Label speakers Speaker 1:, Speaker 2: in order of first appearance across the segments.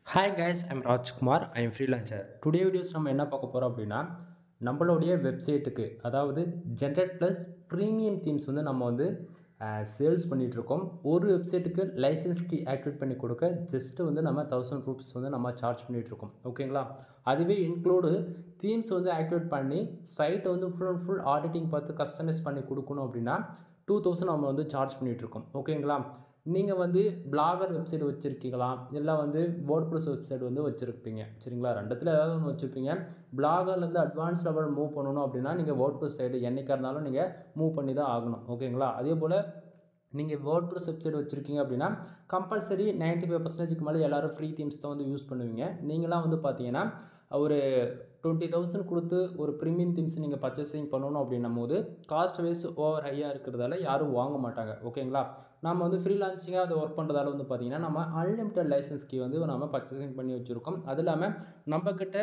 Speaker 1: hi guys I'm Rajkumar I am freelancer today videos நம்ம என்ன பார்க்க போகிறோம் அப்படின்னா நம்மளுடைய வெப்சைட்டுக்கு அதாவது ஜென்ரேட் ப்ளஸ் ப்ரீமியம் தீம்ஸ் வந்து நம்ம வந்து சேல்ஸ் பண்ணிகிட்ருக்கோம் ஒரு வெப்சைட்டுக்கு லைசன்ஸ் கீ ஆக்டிவேட் பண்ணி கொடுக்க ஜஸ்ட்டு வந்து நம்ம தௌசண்ட் ருபீஸ் வந்து நம்ம சார்ஜ் பண்ணிகிட்ருக்கோம் ஓகேங்களா அதுவே இன்க்ளூடு தீம்ஸ் வந்து ஆக்டிவேட் பண்ணி சைட்டை வந்து ஃபுல் அண்ட் ஃபுல் ஆடிட்டிங் பார்த்து கஸ்டமைஸ் பண்ணி கொடுக்கணும் அப்படின்னா டூ தௌசண்ட் நம்ம வந்து சார்ஜ் பண்ணிகிட்ருக்கோம் ஓகேங்களா நீங்கள் வந்து பிளாகர் வெப்சைட் வச்சுருக்கீங்களா இல்லை வந்து வேர்ட் ப்ளஸ் வெப்சைட் வந்து வச்சுருப்பீங்க சரிங்களா ரெண்டுத்தில் ஏதாவது ஒன்று வச்சுருப்பீங்க பிளாகர்லேருந்து அட்வான்ஸ் லெவல் மூவ் பண்ணணும் அப்படின்னா நீங்கள் வேர்ட் ப்ளஸ் சைடு என்றைக்காக இருந்தாலும் நீங்கள் மூவ் பண்ணி தான் ஆகணும் ஓகேங்களா அதே போல் நீங்கள் வேர்ட் ப்ளஸ் வெப்சைட் வச்சுருக்கீங்க அப்படின்னா கம்பல்சரி நைன்ட்டி ஃபைவ் பர்சன்டேஜ்க்கு மேலே எல்லோரும் ஃப்ரீ தீம்ஸ் தான் வந்து யூஸ் பண்ணுவீங்க நீங்களாம் வந்து பார்த்தீங்கன்னா ஒரு டுவெண்ட்டி தௌசண்ட் கொடுத்து ஒரு ப்ரீமியம் தீம்ஸ் நீங்கள் பர்ச்சேசிங் பண்ணணும் அப்படின்னும் போது காஸ்ட் வைஸ் ஓவர் ஹையாக இருக்கிறதால யாரும் வாங்க மாட்டாங்க ஓகேங்களா நம்ம வந்து ஃப்ரீ லான்ச்சிங்காக அதை ஒர்க் பண்ணுறதால வந்து பார்த்திங்கன்னா நம்ம அன்லிமிட்டட் லைசன்ஸ்க்கு வந்து நம்ம பர்ச்சேசிங் பண்ணி வச்சுருக்கோம் அது இல்லாமல் நம்மக்கிட்ட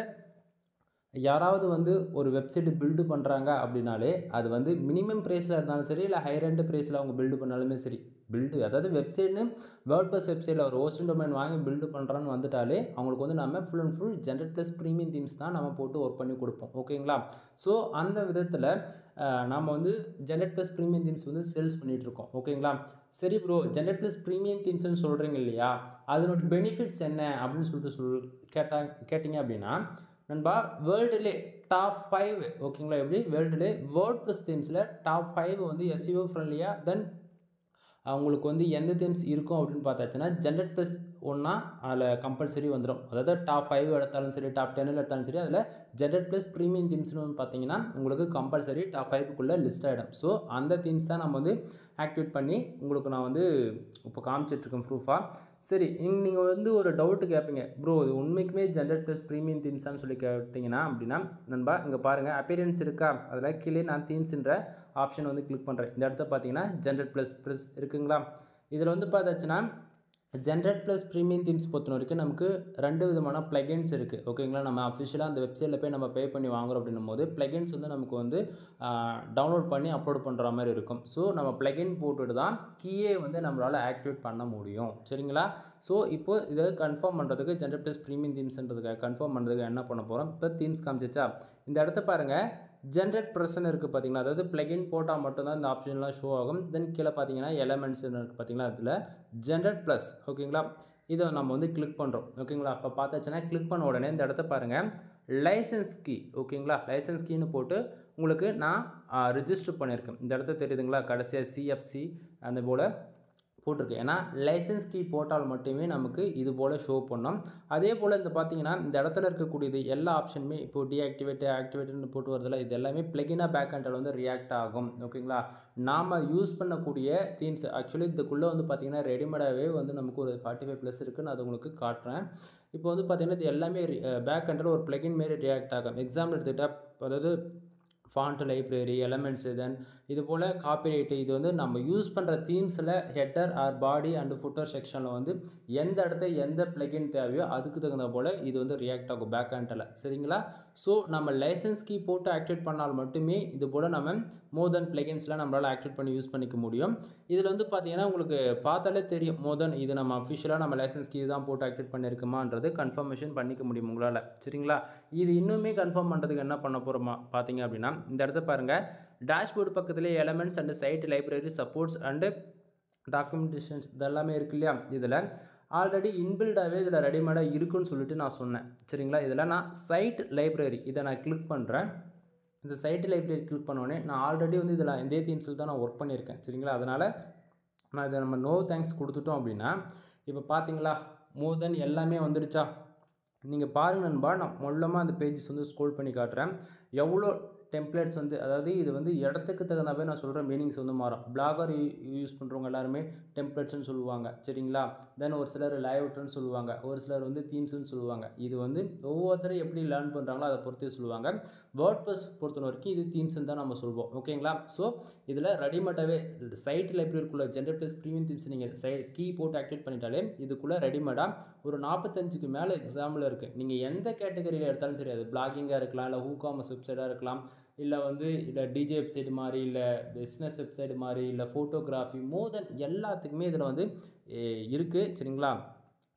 Speaker 1: யாராவது வந்து ஒரு வெப்சைட்டு பில்டு பண்ணுறாங்க அப்படின்னாலே அது வந்து மினிமம் ப்ரைஸில் இருந்தாலும் சரி இல்லை ஹை ரெண்ட் ப்ரைஸில் அவங்க பில்டு பண்ணாலுமே சரி பில்டு அதாவது வெப்சைட்னு வேர்ட் ப்ளஸ் வெப்சைட்டில் ஒரு ஹோஸ்டிங் டொமைன் வாங்கி பில்டு பண்ணுறான்னு வந்துட்டாலே அவங்களுக்கு வந்து நம்ம full and full generate plus premium themes தான் நம்ம போட்டு ஒர்க் பண்ணி கொடுப்போம் ஓகேங்களா ஸோ அந்த விதத்தில் நம்ம வந்து ஜென்ரேட் ப்ளஸ் ப்ரீமியம் தீம்ஸ் வந்து சேல்ஸ் பண்ணிகிட்ருக்கோம் ஓகேங்களா சரி ப்ரோ ஜென்ரேட் ப்ளஸ் ப்ரீமியம் தீம்ஸ்னு சொல்கிறீங்க இல்லையா அதனோட பெனிஃபிட்ஸ் என்ன அப்படின்னு சொல்லிட்டு சொல் கேட்டாங்க கேட்டிங்க அப்படின்னா நண்பா வேர்ல்டுலே டாப் ஃபைவ் ஓகேங்களா எப்படி வேர்ல்டுலே வேர்ட் ப்ளஸ் தீம்ஸில் டாப் ஃபைவ் வந்து எஸ்இஓ ஃப்ரெண்ட்லியாக தென் அவங்களுக்கு வந்து எந்த தீம்ஸ் இருக்கும் அப்படின்னு பார்த்தாச்சுன்னா ஜென்ரட் ப்ளஸ் ஒன்றா அதில் கம்பல்சரி வந்துடும் அதாவது டாப் ஃபைவ் எடுத்தாலும் சரி டாப் டென்னில் எடுத்தாலும் சரி அதில் ஜென்ரட் ப்ளஸ் ப்ரீமியம் தீம்ஸ்னு வந்து பார்த்தீங்கன்னா உங்களுக்கு கம்பல்சரி டாப் ஃபைவுக்குள்ளே லிஸ்ட் ஆகிடும் ஸோ அந்த தீம்ஸ் தான் நம்ம வந்து ஆக்டிவேட் பண்ணி உங்களுக்கு நான் வந்து இப்போ காமிச்சிட்ருக்கேன் ப்ரூஃபாக சரி நீங்கள் வந்து ஒரு டவுட்டு கேட்பீங்க ப்ரோ இது உண்மைக்குமே ஜென்ரட் ப்ளஸ் ப்ரீமியம் தீம்ஸான்னு சொல்லி கேட்டிங்கன்னா அப்படின்னா நண்பா இங்கே பாருங்கள் அப்பியரன்ஸ் இருக்கா அதில் கீழே நான் தீம்ஸ்ன்ற ஆப்ஷன் வந்து கிளிக் பண்ணுறேன் இந்த இடத்த பார்த்தீங்கன்னா ஜென்ரட் ப்ளஸ் ப்ளஸ் இருக்குங்களா இதில் வந்து பார்த்தாச்சுன்னா ஜென்ரட் ப்ளஸ் ப்ரீமியம் தீம்ஸ் பொறுத்த வரைக்கும் நமக்கு ரெண்டு விதமான ப்ளகின்ஸ் இருக்குது ஓகேங்களா நம்ம அஃபிஷியலாக அந்த வெப்சைட்டில் போய் நம்ம பே பண்ணி வாங்குறோம் அப்படின்னும் போது ப்ளகின்ஸ் வந்து நமக்கு வந்து டவுன்லோட் பண்ணி அப்லோட் பண்ணுற மாதிரி இருக்கும் ஸோ நம்ம ப்ளகின் போட்டுட்டு தான் கீயே வந்து நம்மளால் ஆக்டிவேட் பண்ண முடியும் சரிங்களா ஸோ இப்போ இதை கன்ஃபார்ம் பண்ணுறதுக்கு ஜென்ரட் ப்ளஸ் ப்ரீமியம் தீம்ஸ்ன்றதுக்கு கன்ஃபார்ம் பண்ணுறதுக்கு என்ன பண்ண போகிறோம் இப்போ தீம்ஸ் காமிச்சிச்சா இந்த இடத்த பாருங்கள் ஜென்ரேட் ப்ரெஸ்ன்னு இருக்குது பார்த்தீங்களா அதாவது ப்ளகின் போட்டால் மட்டும்தான் இந்த ஆப்ஷன்லாம் ஷோ ஆகும் தென் கீழே பார்த்தீங்கன்னா எலமெண்ட்ஸ் இருக்குது பார்த்தீங்களா அதில் ஜென்ரேட் ப்ளஸ் ஓகேங்களா இதை நம்ம வந்து கிளிக் பண்ணுறோம் ஓகேங்களா அப்போ பார்த்தாச்சுன்னா கிளிக் பண்ண உடனே இந்த இடத்த பாருங்கள் லைசன்ஸ் கீ ஓகேங்களா லைசன்ஸ் கீன்னு போட்டு உங்களுக்கு நான் ரிஜிஸ்டர் பண்ணியிருக்கேன் இந்த இடத்த தெரியுதுங்களா கடைசியாக சிஎஃப்சி அந்த போல் போட்டிருக்கு ஏன்னா லைசன்ஸ் கீ போட்டால் மட்டுமே நமக்கு இது போல் ஷோ பண்ணோம் அதே போல் இந்த பார்த்தீங்கன்னா இந்த இடத்துல இருக்கக்கூடியது எல்லா ஆப்ஷனுமே இப்போ டீஆக்டிவேட் ஆக்டிவேட்னு போட்டு வரதில்ல இது எல்லாமே ப்ளகினாக பேக் ஹண்டில் வந்து ரியாக்ட் ஆகும் ஓகேங்களா நாம் யூஸ் பண்ணக்கூடிய தீம்ஸ் ஆக்சுவலி இதுக்குள்ளே வந்து பார்த்திங்கன்னா ரெடிமேடாகவே வந்து நமக்கு ஒரு ஃபார்ட்டி ஃபைவ் ப்ளஸ் இருக்குது நான் அதை உங்களுக்கு காட்டுறேன் இப்போ வந்து பார்த்திங்கன்னா இது எல்லாமே பேக் ஹண்டில் ஒரு ப்ளகின் மாரி ரியாக்ட் ஆகும் எக்ஸாம்பிள் எடுத்துக்கிட்டால் அதாவது ஃபாண்ட் லைப்ரரி எலமெண்ட்ஸு தென் இது போல் காப்பிரைட்டு இது வந்து நம்ம யூஸ் பண்ணுற தீம்ஸில் header or body and footer செக்ஷனில் வந்து எந்த இடத்த எந்த ப்ளகின் தேவையோ அதுக்கு தகுந்த போல் இது வந்து ரியாக்ட் ஆகும் பேக் ஹண்டில் சரிங்களா ஸோ நம்ம லைசன்ஸ் கீ போட்டு ஆக்டிவேட் பண்ணால் மட்டுமே இது போல் நம்ம மோர் தென் ப்ளகின்ஸ்லாம் நம்மளால் ஆக்டிவேட் பண்ணி யூஸ் பண்ணிக்க முடியும் இதில் வந்து பார்த்தீங்கன்னா உங்களுக்கு பார்த்தாலே தெரியும் மோர் தென் இது நம்ம அஃபிஷியலாக நம்ம லைசன்ஸ் கீ தான் போட்டு ஆக்டிவேட் பண்ணியிருக்குமான்றது கன்ஃபர்மேஷன் பண்ணிக்க முடியும் உங்களால் சரிங்களா இது இன்னுமே கன்ஃபார்ம் பண்ணுறதுக்கு என்ன பண்ண போகிறோமா பார்த்தீங்க அப்படின்னா இந்த இடத்த பாருங்கள் டேஷ்போர்டு பக்கத்துலேயே elements and site library supports and documentations இதெல்லாமே இருக்கு இல்லையா இதில் ஆல்ரெடி இன்பில்டாகவே இதில் ரெடிமேடாக இருக்குன்னு சொல்லிட்டு நான் சொன்னேன் சரிங்களா இதில் நான் சைட் லைப்ரரி இதை நான் கிளிக் பண்ணுறேன் இந்த சைட் லைப்ரரி கிளிக் பண்ணோடனே நான் ஆல்ரெடி வந்து இதில் இதே தீம்ஸில் தான் நான் ஒர்க் பண்ணியிருக்கேன் சரிங்களா அதனால் நான் இதை நம்ம நோ தேங்க்ஸ் கொடுத்துட்டோம் அப்படின்னா இப்போ பார்த்தீங்களா மோர் தென் எல்லாமே வந்துடுச்சா நீங்கள் பாருங்க நண்பா நான் மொல்லமாக அந்த பேஜஸ் வந்து ஸ்க்ரோல் பண்ணி காட்டுறேன் எவ்வளோ டெம்ப்ளேட்ஸ் வந்து அதாவது இது வந்து இடத்துக்கு தகுந்தாவே நான் சொல்கிற மீனிங்ஸ் வந்து மாறும் பிளாகர் யூஸ் பண்ணுறவங்க எல்லாருமே டெம்ப்ளேட்ஸ்னு சொல்லுவாங்க சரிங்களா தென் ஒரு சிலர் லேஅவுட்னு சொல்லுவாங்க ஒரு சிலர் வந்து தீம்ஸ்னு சொல்லுவாங்க இது வந்து ஒவ்வொருத்தரும் எப்படி லேர்ன் பண்ணுறாங்களோ அதை பொறுத்தே சொல்லுவாங்க வேர்ட் ப்ளஸ் பொறுத்த வரைக்கும் இது தீம்ஸ்னு தான் நம்ம சொல்வோம் ஓகேங்களா ஸோ இதில் ரெடிமேடாகவே சைட் லைப்ரரிக்குள்ளே ஜென்ரேட் ப்ளஸ் ப்ரீமியம் தீம்ஸ் நீங்கள் சைட் கீ போட்டு ஆக்டிவேட் பண்ணிட்டாலே இதுக்குள்ளே ரெடிமேடாக ஒரு நாற்பத்தஞ்சுக்கு மேலே எக்ஸாம்பிள் இருக்குது நீங்கள் எந்த கேட்டகரியில் எடுத்தாலும் சரி அது பிளாகிங்காக இருக்கலாம் இல்லை ஹூ காமர்ஸ் வெப்சைட்டாக இருக்கலாம் இல்லை வந்து இல்லை டிஜே வெப்சைட் மாதிரி இல்லை பிஸ்னஸ் வெப்சைட் மாதிரி இல்லை ஃபோட்டோகிராஃபி மோர் தென் எல்லாத்துக்குமே இதில் வந்து இருக்குது சரிங்களா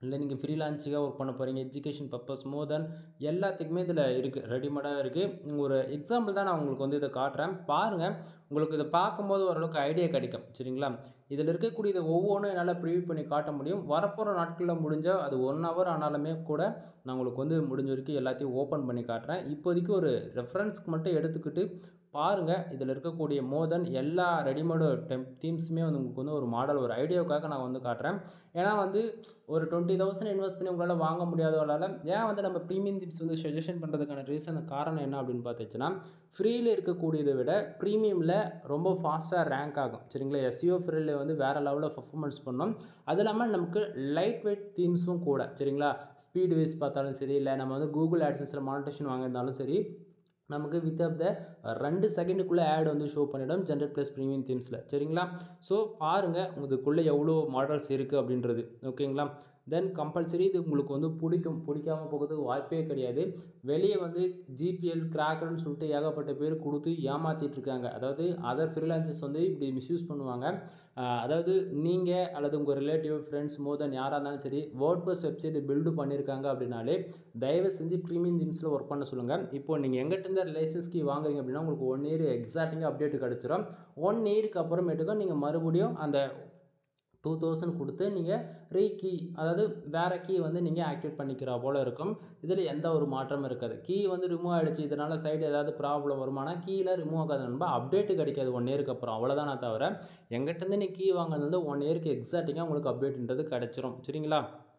Speaker 1: இல்லை நீங்கள் ஃப்ரீலான்சிங்காக ஒர்க் பண்ண போகிறீங்க எஜுகேஷன் பர்பஸ் மோர் தென் எல்லாத்துக்குமே இதில் இருக்குது ரெடிமேடாக இருக்குது ஒரு எக்ஸாம்பிள் தான் நான் உங்களுக்கு வந்து இதை காட்டுறேன் பாருங்கள் உங்களுக்கு இதை பார்க்கும்போது ஓரளவுக்கு ஐடியா கிடைக்கும் சரிங்களா இதில் இருக்கக்கூடிய இதை ஒவ்வொன்றும் என்னால் ப்ரிவியூ பண்ணி காட்ட முடியும் வரப்போகிற நாட்களில் முடிஞ்சால் அது ஒன் ஹவர் ஆனாலுமே கூட நான் உங்களுக்கு வந்து முடிஞ்ச வரைக்கும் எல்லாத்தையும் ஓப்பன் பண்ணி காட்டுறேன் இப்போதைக்கு ஒரு ரெஃபரன்ஸ்க்கு மட்டும் எடுத்துக்கிட்டு பாருங்கள் இதில் இருக்கக்கூடிய மோர் தென் எல்லா ரெடிமேடு டெம் தீம்ஸுமே வந்து உங்களுக்கு வந்து ஒரு மாடல் ஒரு ஐடியாவுக்காக நான் வந்து காட்டுறேன் ஏன்னா வந்து ஒரு டுவெண்ட்டி தௌசண்ட் இன்வெஸ்ட் பண்ணி உங்களால் வாங்க முடியாதவங்களால ஏன் வந்து நம்ம ப்ரீமியம் தீம்ஸ் வந்து சஜஷன் பண்ணுறதுக்கான ரீசன் காரணம் என்ன அப்படின்னு பார்த்துச்சுன்னா ஃப்ரீயில் இருக்கக்கூடியதை விட ப்ரீமியமில் ரொம்ப ஃபாஸ்ட்டாக ரேங்க் ஆகும் சரிங்களா எஸ்சிஓ ஃப்ரீயில் வந்து வேறு லெவலில் பர்ஃபார்மன்ஸ் பண்ணோம் அது இல்லாமல் நமக்கு லைட் வெயிட் தீம்ஸும் கூட சரிங்களா ஸ்பீட் வைஸ் பார்த்தாலும் சரி இல்லை நம்ம வந்து கூகுள் ஆட்சன்ஸில் மானிட்டேஷன் வாங்கியிருந்தாலும் சரி நமக்கு வித் ஆஃப் த ரெண்டு செகண்டுக்குள்ளே ஆட் வந்து ஷோ பண்ணிடும் ஜென்ரேட் ப்ளஸ் ப்ரீமியம் தீம்ஸில் சரிங்களா ஸோ பாருங்கள் இதுக்குள்ளே எவ்வளோ மாடல்ஸ் இருக்குது அப்படின்றது ஓகேங்களா தென் கம்பல்சரி இது உங்களுக்கு வந்து பிடிக்கும் பிடிக்காமல் போகிறதுக்கு வாய்ப்பே கிடையாது வெளியே வந்து ஜிபிஎல் கிராக்கர்னு சொல்லிட்டு ஏகப்பட்ட பேர் கொடுத்து ஏமாற்றிட்டு இருக்காங்க அதாவது அதர் ஃப்ரீலான்சர்ஸ் வந்து இப்படி மிஸ்யூஸ் பண்ணுவாங்க அதாவது நீங்கள் அல்லது உங்கள் ரிலேட்டிவ் ஃப்ரெண்ட்ஸ் மோர் தென் யாராக இருந்தாலும் சரி வேர்ட் ப்ளஸ் வெப்சைட் பில்டு பண்ணியிருக்காங்க அப்படின்னாலே தயவு செஞ்சு ப்ரீமியம் தீம்ஸில் ஒர்க் பண்ண சொல்லுங்கள் இப்போ நீங்கள் எங்கிட்ட லைசன்ஸ் கீ வாங்குறீங்க அப்படின்னா உங்களுக்கு ஒன் இயர் எக்ஸாக்டிங்காக அப்டேட் கிடச்சிரும் ஒன் இயருக்கு அப்புறமேட்டுக்கும் நீங்கள் மறுபடியும் அந்த டூ தௌசண்ட் கொடுத்து நீங்கள் ரீ கீ அதாவது வேறு கீ வந்து நீங்கள் ஆக்டிவேட் பண்ணிக்கிற போல் இருக்கும் இதில் எந்த ஒரு மாற்றமும் இருக்காது கீ வந்து ரிமூவ் ஆகிடுச்சு இதனால் சைடு ஏதாவது ப்ராப்ளம் வருமானா கீழே ரிமூவ் ஆகாது நண்பா அப்டேட்டு கிடைக்காது ஒன் இயருக்கு அப்புறம் அவ்வளோதானே தவிர எங்கிட்டேருந்து நீ கீ வாங்கினது வந்து ஒன் இயருக்கு எக்ஸாக்டிங்காக உங்களுக்கு அப்டேட்ன்றது கிடச்சிரும் சரிங்களா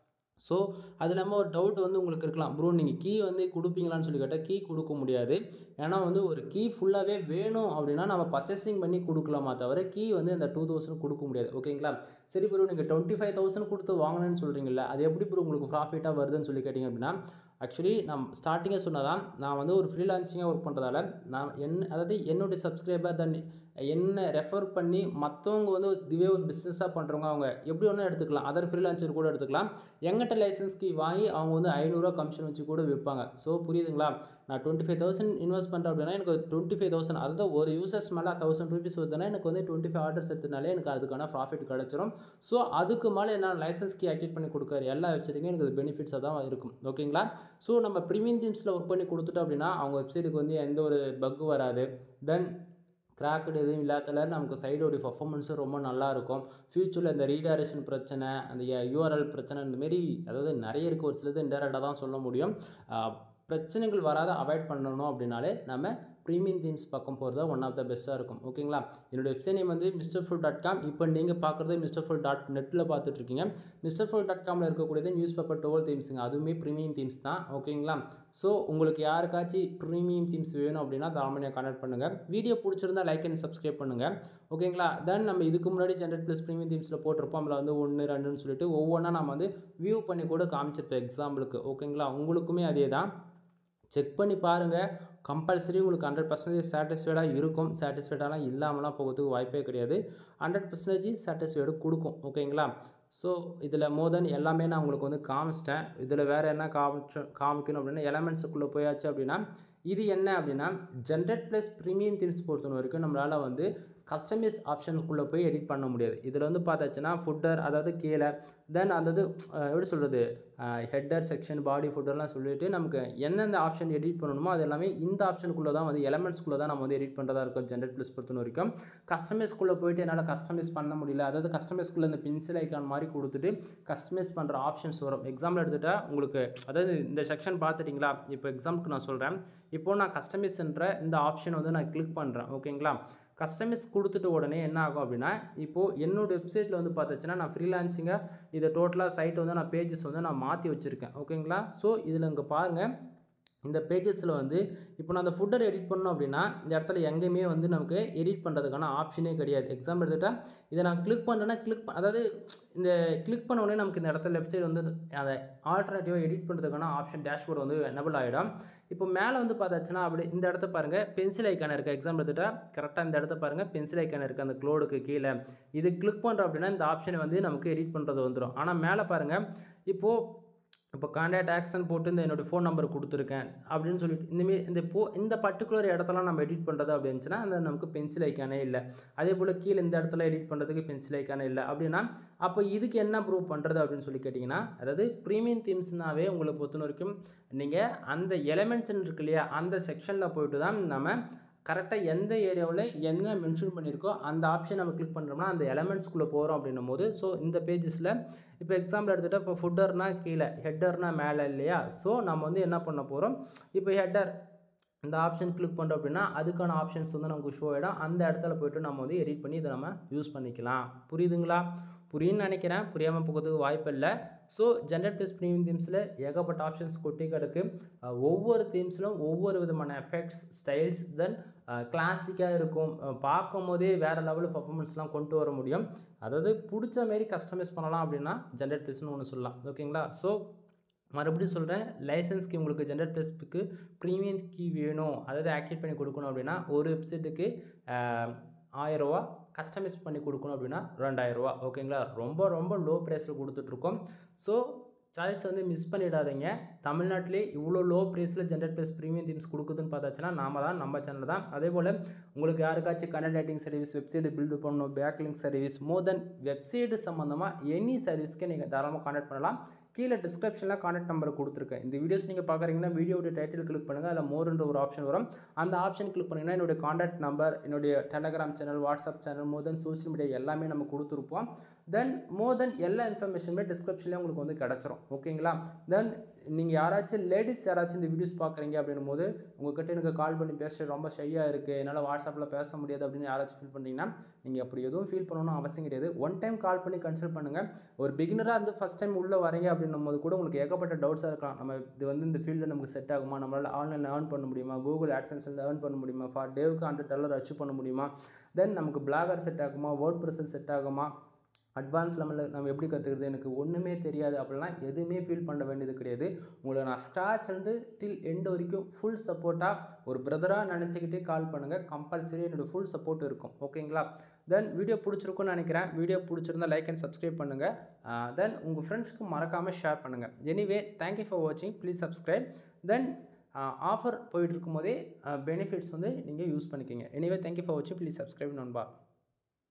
Speaker 1: ஸோ அது இல்லாமல் ஒரு டவுட் வந்து உங்களுக்கு இருக்கலாம் ப்ரோ நீங்கள் கீ வந்து கொடுப்பீங்களான்னு சொல்லி கேட்டால் கீ கொடுக்க முடியாது ஏன்னா வந்து ஒரு கீ ஃபுல்லாகவே வேணும் அப்படின்னா நம்ம பர்ச்சேசிங் பண்ணி கொடுக்கலாமா தவிர கீ வந்து அந்த டூ தௌசண்ட் கொடுக்க முடியாது ஓகேங்களா சரி ப்ரோ நீங்கள் டுவெண்ட்டி ஃபைவ் தௌசண்ட் கொடுத்து வாங்கினேன்னு சொல்கிறீங்களா அது எப்படி ப்ரோ உங்களுக்கு ப்ராஃபிட்டாக வருதுன்னு சொல்லி கேட்டிங்க அப்படின்னா ஆக்சுவலி நான் ஸ்டார்டிங்கே சொன்னதான் நான் வந்து ஒரு ஃப்ரீலான்சிங்காக ஒர்க் பண்ணுறதால நான் என் அதாவது என்னுடைய சப்ஸ்கிரைபர் தன் என்ன ரெஃபர் பண்ணி மற்றவங்க வந்து இதுவே ஒரு பிஸ்னஸாக பண்ணுறவங்க அவங்க எப்படி ஒன்றும் எடுத்துக்கலாம் அதர் ஃப்ரீலான்சர் கூட எடுத்துக்கலாம் எங்கிட்ட லைசன்ஸ்க்கு வாங்கி அவங்க வந்து ஐநூறுரூவா கமிஷன் வச்சு கூட விற்பாங்க ஸோ புரியுதுங்களா நான் டுவெண்ட்டி ஃபைவ் தௌசண்ட் இன்வெஸ்ட் பண்ணுறேன் அப்படின்னா எனக்கு டுவெண்ட்டி ஃபைவ் தௌசண்ட் அதாவது ஒரு யூசர்ஸ் மேலே தௌசண்ட் ருபீஸ் வருதுன்னா எனக்கு வந்து டுவெண்ட்டி ஃபைவ் ஆர்டர்ஸ் எடுத்தனாலே எனக்கு அதுக்கான ப்ராஃபிட் கிடச்சிரும் ஸோ அதுக்கு மேலே நான் லைசன்ஸ்க்கு ஆக்டிவேட் பண்ணி கொடுக்குற எல்லா வெப்சைட்டுக்கும் எனக்கு அது பெனிஃபிட்ஸாக தான் இருக்கும் ஓகேங்களா ஸோ நம்ம ப்ரீமியம் தீம்ஸில் ஒர்க் பண்ணி கொடுத்துட்டோம் அப்படின்னா அவங்க வெப்சைட்டுக்கு வந்து எந்த ஒரு பக் வராது தென் கிராக்கடு எதுவும் இல்லாதல நமக்கு சைடோடைய பர்ஃபார்மன்ஸும் ரொம்ப நல்லா இருக்கும் ஃப்யூச்சரில் இந்த ரீடைரேஷன் பிரச்சனை அந்த யூஆர்எல் பிரச்சனை இந்தமாரி அதாவது நிறைய இருக்குது ஒரு சிலது இன்டெரக்டாக தான் சொல்ல முடியும் பிரச்சனைகள் வராத அவாய்ட் பண்ணணும் அப்படின்னாலே நம்ம ப்ரீமியம் தீம்ஸ் பக்கம் போகிறது ஒன் ஆஃப் த பெஸ்ட்டாக இருக்கும் ஓகேங்களா என்னோடய வெப்சைட் நேம் வந்து மிஸ்டர் ஃபுல் டாட் காம் இப்போ நீங்கள் பார்க்குறது மிஸ்டர் ஃபுல் டாட் நெட்டில் பார்த்துட்ருக்கீங்க மிஸ்டர் ஃபுல் டாட் காமில் இருக்கக்கூடியது நியூஸ் பேப்பர் டுவெல் தீம்ஸுங்க அதுவுமே ப்ரீமியம் தீம்ஸ் தான் ஓகேங்களா ஸோ உங்களுக்கு யாருக்காச்சும் ப்ரீமியம் தீம்ஸ் வேணும் அப்படின்னா தாமனியாக கனெக்ட் பண்ணுங்கள் வீடியோ பிடிச்சிருந்தா லைக் அண்ட் சப்ஸ்கிரைப் பண்ணுங்கள் ஓகேங்களா தென் நம்ம இதுக்கு முன்னாடி ஜென்ரேட் ப்ளஸ் ப்ரீமியம் தீம்ஸில் போட்டிருப்போம் அதில் வந்து ஒன்று ரெண்டுன்னு சொல்லிட்டு ஒவ்வொன்றா நம்ம வந்து வியூ பண்ணி கூட காமிச்சிருப்போம் எக்ஸாம்பிளுக்கு ஓகேங்களா உங்களுக்குமே அதே தான் செக் பண்ணி பாருங்கள் கம்பல்சரி உங்களுக்கு ஹண்ட்ரட் பர்சன்டேஜ் சாட்டிஸ்ஃபைடாக இருக்கும் சாட்டிஸ்ஃபைடாலாம் இல்லாமலாம் போகிறதுக்கு வாய்ப்பே கிடையாது ஹண்ட்ரட் பர்சன்டேஜ் சாட்டிஸ்ஃபைடு கொடுக்கும் ஓகேங்களா ஸோ இதில் மோர் தென் எல்லாமே நான் உங்களுக்கு வந்து காமிச்சிட்டேன் இதில் வேறு என்ன காமிச்ச காமிக்கணும் அப்படின்னா எலமெண்ட்ஸுக்குள்ளே போயாச்சு அப்படின்னா இது என்ன அப்படின்னா ஜென்ரேட் ப்ளஸ் ப்ரீமியம் தீம்ஸ் பொறுத்த வரைக்கும் நம்மளால் வந்து கஸ்டமைஸ் ஆப்ஷனுக்குள்ளே போய் எடிட் பண்ண முடியாது இதில் வந்து பார்த்தாச்சுன்னா ஃபுட்டர் அதாவது கீழே தென் அதாவது எப்படி சொல்கிறது ஹெட்டர் செக்ஷன் பாடி ஃபுட்டர்லாம் சொல்லிட்டு நமக்கு எந்தெந்த ஆப்ஷன் எடிட் பண்ணணுமோ அது எல்லாமே இந்த ஆப்ஷனுக்குள்ளே தான் வந்து எலமெண்ட்ஸ்குள்ளே தான் நம்ம வந்து எடிட் பண்ணுறதா இருக்கும் ஜென்ரேட் ப்ளஸ் பொறுத்த வரைக்கும் கஸ்டமைஸ்குள்ளே போயிட்டு என்னால் கஸ்டமைஸ் பண்ண முடியல அதாவது கஸ்டமைஸ்குள்ளே இந்த பென்சில் ஐக்கான் மாதிரி கொடுத்துட்டு கஸ்டமைஸ் பண்ணுற ஆப்ஷன்ஸ் வரும் எக்ஸாம்பிள் எடுத்துகிட்டா உங்களுக்கு அதாவது இந்த செக்ஷன் பார்த்துட்டிங்களா இப்போ எக்ஸாம்பிளுக்கு நான் சொல்கிறேன் இப்போது நான் கஸ்டமைஸ்ன்ற இந்த ஆப்ஷன் வந்து நான் கிளிக் பண்ணுறேன் ஓகேங்களா கஸ்டமைஸ் கொடுத்துட்டு உடனே என்ன ஆகும் அப்படின்னா இப்போது என்னோடய வெப்சைட்டில் வந்து பார்த்துச்சுன்னா நான் ஃப்ரீலான்சிங்காக இதை டோட்டலாக சைட் வந்து நான் பேஜஸ் வந்து நான் மாற்றி வச்சுருக்கேன் ஓகேங்களா ஸோ இதில் இங்கே பாருங்கள் இந்த பேஜஸில் வந்து இப்போ நான் அந்த ஃபுட்டர் எடிட் பண்ணோம் அப்படின்னா இந்த இடத்துல எங்கேயுமே வந்து நமக்கு எடிட் பண்ணுறதுக்கான ஆப்ஷனே கிடையாது எக்ஸாம்பிள் எடுத்துகிட்டா இதை நான் கிளிக் பண்ணுறேன்னா கிளிக் அதாவது இந்த கிளிக் பண்ண உடனே நமக்கு இந்த இடத்துல லெஃப்ட் சைடு வந்து அதை ஆல்டர்னேட்டிவாக எடிட் பண்ணுறதுக்கான ஆப்ஷன் டேஷ்போர்ட் வந்து எனபிள் ஆகிடும் இப்போ மேலே வந்து பார்த்தாச்சுன்னா அப்படி இந்த இடத்த பாருங்கள் பென்சில் ஐக்கான இருக்குது எக்ஸாம்பிள் எடுத்துகிட்டா கரெக்டாக இந்த இடத்த பாருங்கள் பென்சில் ஐக்கான இருக்குது அந்த க்ளோடுக்கு கீழே இது கிளிக் பண்ணுறோம் அப்படின்னா இந்த ஆப்ஷனை வந்து நமக்கு எடிட் பண்ணுறது வந்துடும் ஆனால் மேலே பாருங்கள் இப்போது இப்போ கான்டாக்ட் ஆக்ஷன் போட்டு இந்த என்னோடய ஃபோன் நம்பர் கொடுத்துருக்கேன் அப்படின்னு சொல்லிட்டு இந்தமாரி இந்த போ இந்த பர்டிகுலர் இடத்தெல்லாம் நம்ம எடிட் பண்ணுறது அப்படி இருந்துச்சுன்னா அந்த நமக்கு பென்சில் ஐக்கானே இல்லை அதே போல் கீழே இந்த இடத்துல எடிட் பண்ணுறதுக்கு பென்சில் ஐக்கானே இல்லை அப்படின்னா அப்போ இதுக்கு என்ன ப்ரூவ் பண்ணுறது அப்படின்னு சொல்லி கேட்டிங்கன்னா அதாவது ப்ரீமியம் தீம்ஸ்னாவே உங்களை பொறுத்த வரைக்கும் நீங்கள் அந்த எலமெண்ட்ஸ்னு இருக்கு இல்லையா அந்த செக்ஷனில் போயிட்டு தான் நம்ம கரெக்டாக எந்த ஏரியாவில் என்ன மென்ஷன் பண்ணியிருக்கோ அந்த ஆப்ஷன் நம்ம கிளிக் பண்ணுறோம்னா அந்த எலமெண்ட்ஸ்குள்ளே போகிறோம் அப்படின்னும் போது ஸோ இந்த பேஜஸில் இப்போ எக்ஸாம்பிள் எடுத்துகிட்டா இப்போ ஃபுட்டர்னா கீழே ஹெட்டர்னா மேலே இல்லையா ஸோ நம்ம வந்து என்ன பண்ண போகிறோம் இப்போ ஹெட்டர் இந்த ஆப்ஷன் கிளிக் பண்ணுறோம் அப்படின்னா அதுக்கான ஆப்ஷன்ஸ் வந்து நமக்கு ஷோ ஆகிடும் அந்த இடத்துல போய்ட்டு நம்ம வந்து எடிட் பண்ணி இதை நம்ம யூஸ் பண்ணிக்கலாம் புரியுதுங்களா புரியுன்னு நினைக்கிறேன் புரியாமல் போகிறதுக்கு வாய்ப்பு இல்லை ஸோ ஜென்ரல் ப்ளஸ் ப்ரீமியம் தீம்ஸில் ஏகப்பட்ட ஆப்ஷன்ஸ் கொட்டி கிடக்கு அஹ் ஒவ்வொரு தீம்ஸ்லும் ஒவ்வொரு விதமான எஃபெக்ட்ஸ் ஸ்டைல்ஸ் தென் கிளாசிக்காக இருக்கும் அஹ் பார்க்கும் போதே வேறு லெவலில் பர்ஃபார்மன்ஸ்லாம் கொண்டு வர முடியும் அதாவது பிடிச்ச மாரி கஸ்டமைஸ் பண்ணலாம் அப்படின்னா ஜென்ரல் ப்ளஸ்னு ஒன்று சொல்லலாம் ஓகேங்களா ஸோ மறுபடியும் சொல்கிறேன் லைசன்ஸ்க்கு உங்களுக்கு ஜென்ரல் ப்ளஸ்க்கு ப்ரீமியம் கீ வேணும் அதாவது ஆக்டிவேட் பண்ணி கொடுக்கணும் அப்படின்னா ஒரு வெப்சைட்டுக்கு ஆயிரரூவா கஸ்டமைஸ் பண்ணி கொடுக்கணும் அப்படின்னா ரெண்டாயிரரூவா ஓகேங்களா ரொம்ப ரொம்ப லோ ப்ரைஸில் கொடுத்துட்ருக்கோம் ஸோ சாய்ஸ் வந்து மிஸ் பண்ணிடாதீங்க தமிழ்நாட்டிலே இவ்வளோ லோ ப்ரைஸில் ஜென்ரல் ப்ளஸ் ப்ரீமியம் தீம்ஸ் கொடுக்குதுன்னு பார்த்தாச்சுன்னா நாம தான் நம்ம சேனல் தான் அதே போல் உங்களுக்கு யாருக்காச்சும் content writing service website build பண்ணணும் backlink service more then website சம்மந்தமாக எனி சர்வீஸ்க்கு நீங்கள் தாராளமாக கான்டாக்ட் பண்ணலாம் கீழே டிஸ்கிரிப்ஷனில் கான்டாக்ட் நம்பர் கொடுத்துருக்கேன் இந்த வீடியோஸ் நீங்கள் பார்க்குறீங்கன்னா வீடியோட டைட்டில் கிளிக் பண்ணுங்கள் அதில் மோர்ன்ற ஒரு ஆப்ஷன் வரும் அந்த ஆப்ஷன் கிளிக் பண்ணிங்கன்னா என்னுடைய கான்டாக்ட் நம்பர் என்னுடைய Telegram channel WhatsApp channel more then social media எல்லாமே நம்ம கொடுத்துருப்போம் தென் மோர் தென் எல்லா இன்ஃபர்மேஷனுமே டிஸ்கிரிப்ஷன்லேயே உங்களுக்கு வந்து கிடச்சிரும் ஓகேங்களா தென் நீங்கள் யாராச்சும் லேடிஸ் யாராச்சும் இந்த வீடியோஸ் பார்க்குறீங்க அப்படின்னும் போது உங்கள்கிட்ட எனக்கு கால் பண்ணி பேச ரொம்ப ஷையாக இருக்குது என்னால் வாட்ஸ்அப்பில் பேச முடியாது அப்படின்னு யாராச்சும் ஃபீல் பண்ணிங்கன்னா நீங்கள் அப்படி எதுவும் ஃபீல் பண்ணணும்னு அவசியம் கிடையாது ஒன் டைம் கால் பண்ணி கன்சல்ட் பண்ணுங்கள் ஒரு பிகினராக வந்து ஃபஸ்ட் டைம் உள்ளே வரீங்க அப்படின்னும் போது கூட உங்களுக்கு ஏகப்பட்ட டவுட்ஸாக இருக்கலாம் நம்ம இது வந்து இந்த ஃபீல்டில் நமக்கு செட் ஆகுமா நம்மளால் ஆன்லைனில் ஏர்ன் பண்ண முடியுமா கூகுள் ஆட்சன்ஸில் ஏர்ன் பண்ண முடியுமா ஃபார் டேவுக்கு ஹண்ட்ரட் டாலர் அச்சீவ் பண்ண முடியுமா தென் நமக்கு பிளாகர் செட் ஆகுமா வேர்ட் ப்ரெசல் செட் ஆகுமா அட்வான்ஸ் லெவலில் நம்ம எப்படி கற்றுக்கிறது எனக்கு ஒன்றுமே தெரியாது அப்படிலாம் எதுவுமே ஃபீல் பண்ண வேண்டியது கிடையாது உங்களை நான் ஸ்க்ராட்ச்லேருந்து டில் எண்டு வரைக்கும் ஃபுல் சப்போர்ட்டாக ஒரு பிரதராக நினச்சிக்கிட்டே கால் பண்ணுங்கள் கம்பல்சரி என்னோடய ஃபுல் சப்போர்ட் இருக்கும் ஓகேங்களா தென் வீடியோ பிடிச்சிருக்குன்னு நினைக்கிறேன் வீடியோ பிடிச்சிருந்தா லைக் அண்ட் சப்ஸ்கிரைப் பண்ணுங்கள் தென் உங்கள் ஃப்ரெண்ட்ஸ்க்கு மறக்காமல் ஷேர் பண்ணுங்கள் எனிவே தேங்க்யூ ஃபார் வாட்சிங் ப்ளீஸ் சப்ஸ்கிரைப் தென் ஆஃபர் போயிட்டு இருக்கும்போதே பெனிஃபிட்ஸ் வந்து நீங்கள் யூஸ் பண்ணிக்கோங்க எனிவே தேங்க்யூ ஃபார் வாட்சிங் ப்ளீஸ் சப்ஸ்கிரைப் நண்பா